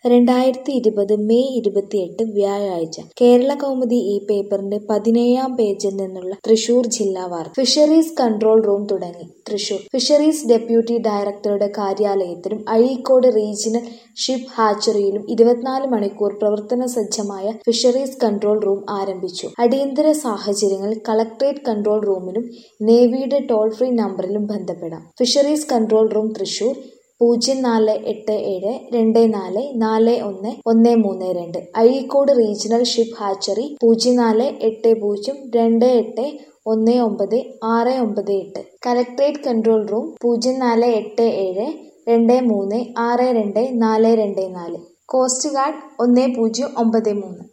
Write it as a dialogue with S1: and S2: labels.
S1: രണ്ടായിരത്തി ഇരുപത് മെയ് ഇരുപത്തിയെട്ട് വ്യാഴാഴ്ച കേരളകൗമുദി ഈ പേപ്പറിന്റെ പതിനേഴാം പേജിൽ നിന്നുള്ള തൃശൂർ ജില്ലാ വാർത്ത ഫിഷറീസ് കൺട്രോൾ റൂം തുടങ്ങി തൃശൂർ ഫിഷറീസ് ഡെപ്യൂട്ടി ഡയറക്ടറുടെ കാര്യാലയത്തിലും അഴീക്കോട് റീജിയണൽ ഷിപ്പ് ഹാച്ചറിയിലും ഇരുപത്തിനാല് മണിക്കൂർ പ്രവർത്തന സജ്ജമായ ഫിഷറീസ് കൺട്രോൾ റൂം ആരംഭിച്ചു അടിയന്തര സാഹചര്യങ്ങളിൽ കളക്ടറേറ്റ് കൺട്രോൾ റൂമിലും നേവിയുടെ ടോൾ ഫ്രീ നമ്പറിലും ബന്ധപ്പെടാം ഫിഷറീസ് കൺട്രോൾ റൂം തൃശൂർ പൂജ്യം നാല് എട്ട് ഏഴ് രണ്ട് നാല് നാല് ഒന്ന് ഒന്ന് മൂന്ന് രണ്ട് അഴീക്കോട് റീജിയണൽ ഷിപ്പ് ഹാച്ചറി പൂജ്യം നാല് എട്ട് പൂജ്യം രണ്ട് എട്ട് ഒന്ന് ഒമ്പത് ആറ് ഒമ്പത് എട്ട് കലക്ട്രേറ്റ് കൺട്രോൾ റൂം പൂജ്യം നാല് എട്ട് ഏഴ് രണ്ട് മൂന്ന് ആറ് രണ്ട് നാല് രണ്ട് നാല് കോസ്റ്റ് ഗാർഡ് ഒന്ന് പൂജ്യം ഒമ്പത് മൂന്ന്